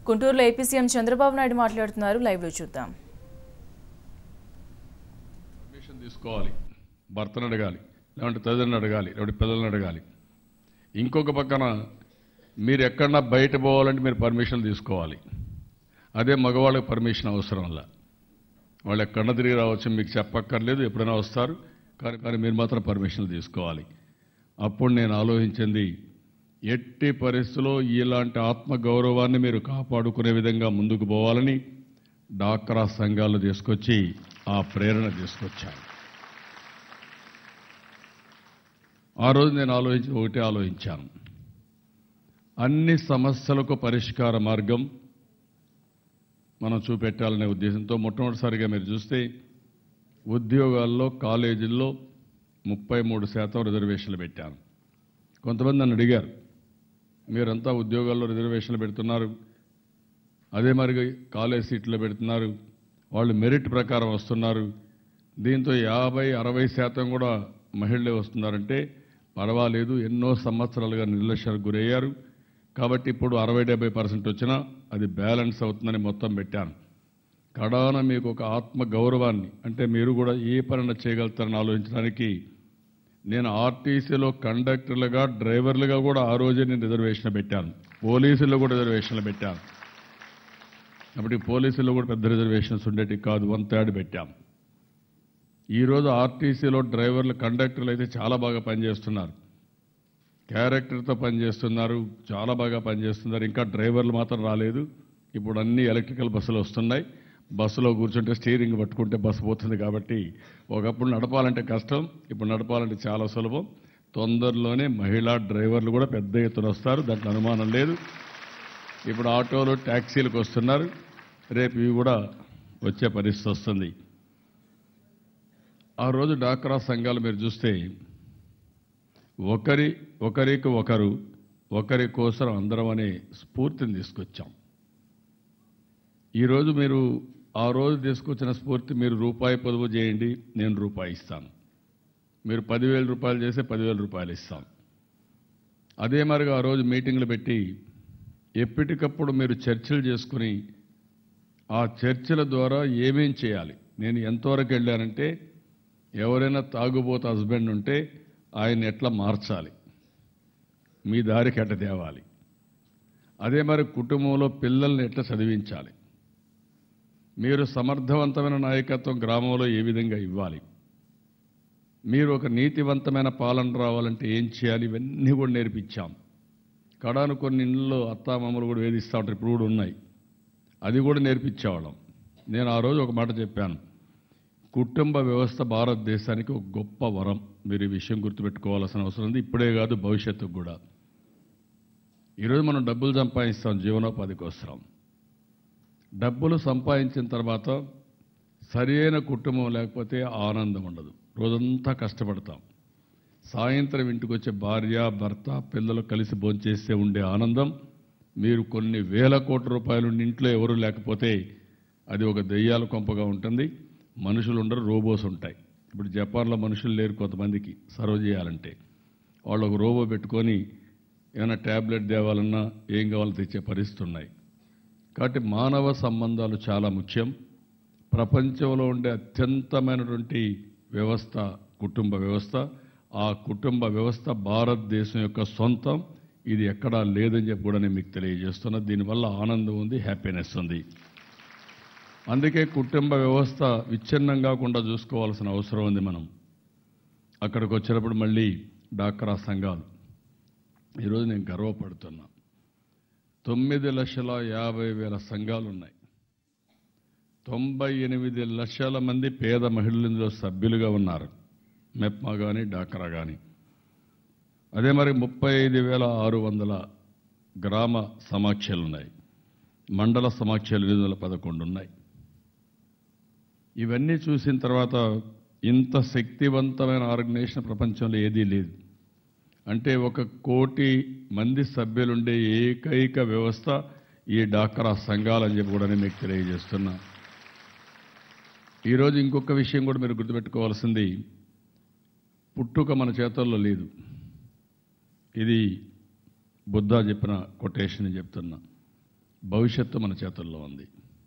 గుంటూరులో AP CM Chandrababu Naidu మాట్లాడుతున్నారు లైవ్లో చూద్దాం పర్మిషన్ తీసుకోవాలి భర్తను అడగాలి లేదంటే తల్లిదండ్రులను అడగాలి లేదంటే పిల్లల్ని అడగాలి ఇంకొక పక్కన మీరు ఎక్కడన్నా బయట పోవాలంటే మీరు పర్మిషన్ తీసుకోవాలి అదే మగవాళ్ళకి పర్మిషన్ అవసరం వల్ల వాళ్ళు ఎక్కడన్నా తిరిగి రావచ్చు మీకు చెప్పక్కర్లేదు ఎప్పుడైనా వస్తారు కానీ కానీ మీరు మాత్రం పర్మిషన్లు తీసుకోవాలి అప్పుడు నేను ఆలోచించింది ఎట్టి పరిస్థితుల్లో ఇలాంటి ఆత్మ గౌరవాన్ని మీరు కాపాడుకునే విధంగా ముందుకు పోవాలని డాక్రా సంఘాలు తీసుకొచ్చి ఆ ప్రేరణ తీసుకొచ్చాను ఆ రోజు నేను ఆలోచించి ఒకటే ఆలోచించాను అన్ని సమస్యలకు పరిష్కార మార్గం మనం చూపెట్టాలనే ఉద్దేశంతో మొట్టమొదటిసారిగా మీరు చూస్తే ఉద్యోగాల్లో కాలేజీల్లో ముప్పై మూడు శాతం రిజర్వేషన్లు పెట్టాను కొంతమంది నన్ను అడిగారు మీరంతా ఉద్యోగాల్లో రిజర్వేషన్లు పెడుతున్నారు అదే మరి కాలేజ్ సీట్లు పెడుతున్నారు వాళ్ళు మెరిట్ ప్రకారం వస్తున్నారు దీంతో యాభై అరవై శాతం కూడా మహిళలే వస్తున్నారంటే పర్వాలేదు ఎన్నో సంవత్సరాలుగా నిర్లక్ష్యాలకు గురయ్యారు కాబట్టి ఇప్పుడు అరవై డెబ్బై పర్సెంట్ వచ్చినా అది బ్యాలెన్స్ అవుతుందని మొత్తం పెట్టాను కడాన మీకు ఒక ఆత్మ గౌరవాన్ని అంటే మీరు కూడా ఏ పనిన చేయగలుగుతారని ఆలోచించడానికి నేను ఆర్టీసీలో కండక్టర్లుగా డ్రైవర్లుగా కూడా ఆ రోజే నేను రిజర్వేషన్ పెట్టాను పోలీసుల్లో కూడా రిజర్వేషన్లు పెట్టాను అప్పటికి పోలీసుల్లో కూడా పెద్ద రిజర్వేషన్స్ ఉండేటి కాదు వన్ థర్డ్ పెట్టాం ఈరోజు ఆర్టీసీలో డ్రైవర్లు కండక్టర్లు అయితే చాలా బాగా పనిచేస్తున్నారు క్యారెక్టర్తో పనిచేస్తున్నారు చాలా బాగా పనిచేస్తున్నారు ఇంకా డ్రైవర్లు మాత్రం రాలేదు ఇప్పుడు అన్ని ఎలక్ట్రికల్ బస్సులు వస్తున్నాయి బస్సులో కూర్చుంటే స్టీరింగ్ పట్టుకుంటే బస్సు పోతుంది కాబట్టి ఒకప్పుడు నడపాలంటే కష్టం ఇప్పుడు నడపాలంటే చాలా సులభం తొందరలోనే మహిళా డ్రైవర్లు కూడా పెద్ద ఎత్తున వస్తారు దాంట్లో అనుమానం లేదు ఇప్పుడు ఆటోలు ట్యాక్సీలకు వస్తున్నారు రేపు ఇవి కూడా వచ్చే పరిస్థితి వస్తుంది ఆ రోజు డాక్రా సంఘాలు మీరు చూస్తే ఒకరి ఒకరికి ఒకరు ఒకరి కోసం అందరం అనే స్ఫూర్తిని తీసుకొచ్చాం ఈరోజు మీరు ఆ రోజు తీసుకొచ్చిన స్ఫూర్తి మీరు రూపాయి పొదుపు చేయండి నేను రూపాయి ఇస్తాను మీరు పదివేల రూపాయలు చేస్తే పదివేల రూపాయలు ఇస్తాం అదే మరిగా ఆ రోజు మీటింగ్లు పెట్టి ఎప్పటికప్పుడు మీరు చర్చలు చేసుకుని ఆ చర్చల ద్వారా ఏమేం చేయాలి నేను ఎంతవరకు వెళ్ళానంటే ఎవరైనా తాగుబోతు హస్బెండ్ ఉంటే ఆయన ఎట్లా మార్చాలి మీ దారికి ఎట్ట తేవాలి అదే మరి కుటుంబంలో పిల్లల్ని ఎట్లా చదివించాలి మీరు సమర్థవంతమైన నాయకత్వం గ్రామంలో ఏ విధంగా ఇవ్వాలి మీరు ఒక నీతివంతమైన పాలన రావాలంటే ఏం చేయాలి ఇవన్నీ కూడా నేర్పించాం కడాను కొన్ని ఇళ్ళలో అత్తామామలు కూడా వేధిస్తూ ఉంటారు ఇప్పుడు కూడా ఉన్నాయి అది కూడా నేర్పించేవాళ్ళం నేను ఆ రోజు ఒక మాట చెప్పాను కుటుంబ వ్యవస్థ భారతదేశానికి ఒక గొప్ప వరం మీరు ఈ విషయం గుర్తుపెట్టుకోవాల్సిన అవసరం ఉంది ఇప్పుడే కాదు భవిష్యత్తుకు కూడా ఈరోజు మనం డబ్బులు సంపాదిస్తాం జీవనోపాధి కోసం డబ్బులు సంపాదించిన తర్వాత సరైన కుటుంబం లేకపోతే ఆనందం ఉండదు రోజంతా కష్టపడతాం సాయంత్రం ఇంటికి వచ్చే భార్య భర్త పిల్లలు కలిసి భోంచేస్తే ఉండే ఆనందం మీరు కొన్ని వేల కోట్ల రూపాయలు ఉండి ఇంట్లో ఎవరు లేకపోతే అది ఒక దెయ్యాల కొంపగా ఉంటుంది మనుషులు ఉండరు రోబోస్ ఉంటాయి ఇప్పుడు జపాన్లో మనుషులు లేరు కొంతమందికి సర్వ్ చేయాలంటే వాళ్ళు ఒక రోబో పెట్టుకొని ఏమైనా ట్యాబ్లెట్ తేవాలన్నా ఏం కావాలో తెచ్చే పరిస్థితి ఉన్నాయి కాబట్టి మానవ సంబంధాలు చాలా ముఖ్యం ప్రపంచంలో ఉండే అత్యంతమైనటువంటి వ్యవస్థ కుటుంబ వ్యవస్థ ఆ కుటుంబ వ్యవస్థ భారతదేశం యొక్క సొంతం ఇది ఎక్కడా లేదని చెప్పి కూడా నేను మీకు తెలియజేస్తున్నా దీనివల్ల ఆనందం ఉంది హ్యాపీనెస్ ఉంది అందుకే కుటుంబ వ్యవస్థ విచ్ఛిన్నం కాకుండా చూసుకోవాల్సిన అవసరం ఉంది మనం అక్కడికి వచ్చినప్పుడు మళ్ళీ డాక్రా సంఘాలు ఈరోజు నేను గర్వపడుతున్నా తొమ్మిది లక్షల యాభై వేల సంఘాలు ఉన్నాయి తొంభై ఎనిమిది లక్షల మంది పేద మహిళలు ఇందులో సభ్యులుగా ఉన్నారు మెప్మా కానీ డాక్రా కానీ అదే మరి ముప్పై ఐదు వేల ఆరు వందల గ్రామ సమాఖ్యలు ఉన్నాయి మండల సమాఖ్యలు ఎనిమిది వందల పదకొండు ఉన్నాయి ఇవన్నీ చూసిన తర్వాత ఇంత శక్తివంతమైన ఆర్గనైజేషన్ ప్రపంచంలో ఏదీ లేదు అంటే ఒక కోటి మంది సభ్యులుండే ఏకైక వ్యవస్థ ఈ డాక్రా సంఘాలని చెప్పి కూడా నేను మీకు తెలియజేస్తున్నా ఈరోజు ఇంకొక విషయం కూడా మీరు గుర్తుపెట్టుకోవాల్సింది పుట్టుక మన చేతుల్లో లేదు ఇది బుద్ధ చెప్పిన కొటేషన్ చెప్తున్నా భవిష్యత్తు మన చేతుల్లో ఉంది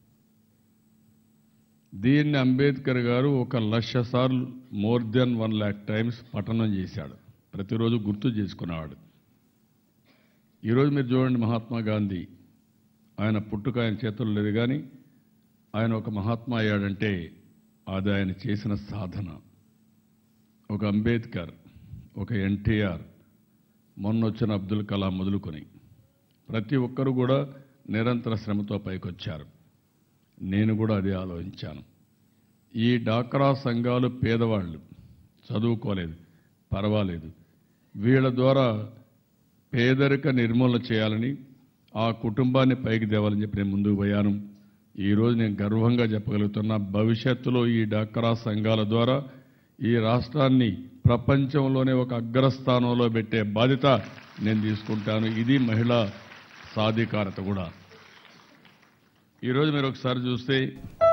దీన్ని అంబేద్కర్ గారు ఒక లక్ష సార్లు more than one lakh times పఠనం చేశాడు ప్రతిరోజు గుర్తు చేసుకునేవాడు ఈరోజు మీరు చూడండి మహాత్మా గాంధీ ఆయన పుట్టుక ఆయన చేతుల్లో లేదు కానీ ఆయన ఒక మహాత్మా అయ్యాడంటే అది ఆయన చేసిన సాధన ఒక అంబేద్కర్ ఒక ఎన్టీఆర్ మొన్న వచ్చిన అబ్దుల్ కలాం మొదలుకొని ప్రతి ఒక్కరు కూడా నిరంతర శ్రమతో పైకొచ్చారు నేను కూడా అదే ఆలోచించాను ఈ డాక్రా సంఘాలు పేదవాళ్ళు చదువుకోలేదు పర్వాలేదు వీళ్ళ ద్వారా పేదరిక నిర్మూలన చేయాలని ఆ కుటుంబాన్ని పైకి తేవాలని చెప్పి నేను ముందుకు పోయాను ఈరోజు నేను గర్వంగా చెప్పగలుగుతున్నా భవిష్యత్తులో ఈ డాక్రా సంఘాల ద్వారా ఈ రాష్ట్రాన్ని ప్రపంచంలోనే ఒక అగ్రస్థానంలో పెట్టే బాధ్యత నేను తీసుకుంటాను ఇది మహిళా సాధికారత కూడా ఈరోజు మీరు ఒకసారి చూస్తే